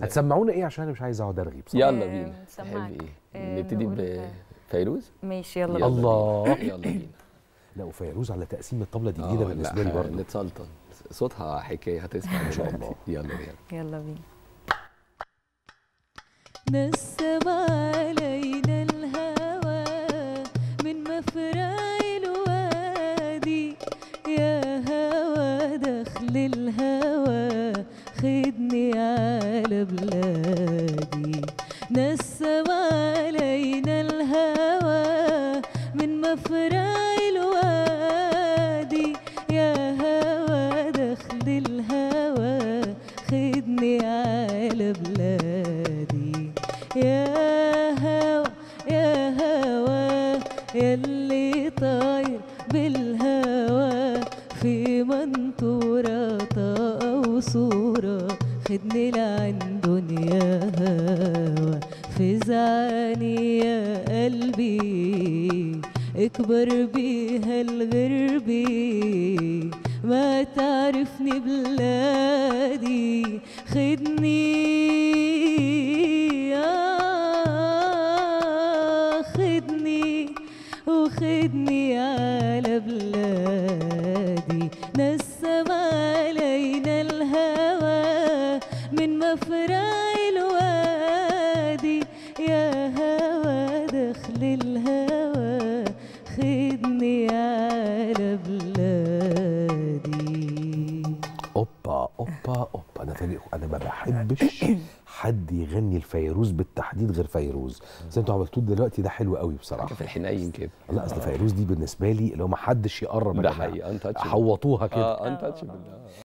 لله هتسمعونا ايه عشان انا مش عايز اقعد ارغي بصراحه يلا آه، بينا نسمعك. تحبي آه، ايه نبتدي نقول- بفيروز ماشي يلا يلا بينا. الله. بينا. يلا بينا لا وفيروز على تقسيم الطبله دي آه، جديده لا، بالنسبه لي ه- برضه نتسلطن صوتها حكايه هتسمع ان شاء الله. يلا بينا يلا بينا نسم علينا الهوى من مفرع الوادي يا هوى دخل الهوى خدني على بلادي نسم علينا الهوى من مفرع الوادي يا هوى دخل الهوى خدني على بلادي يا هوى يا هوى يلي طاير بالهوى في منطورة طاقة وصورة خدني لعند يا هوى في زعاني يا قلبي اكبر بيها الغربي ما تعرفني بلادي خدني آه خدني وخدني على بلادي نسم علينا الهوى من مفرع الوادي يا هوى دخل الهوى خدني على بلادي اوبا اوبا اوبا انا فريق انا ما بحبش حد يغني الفيروز بالتحديد غير فيروز زي انتوا عملتوه دلوقتي ده حلو قوي بصراحه حاجه في الحنين كده لا اصل فيروز دي بالنسبه لي اللي هو ما حدش يقرب يا ده جماعة. حقيقي untouchable. حوطوها كده اه انتاتشبل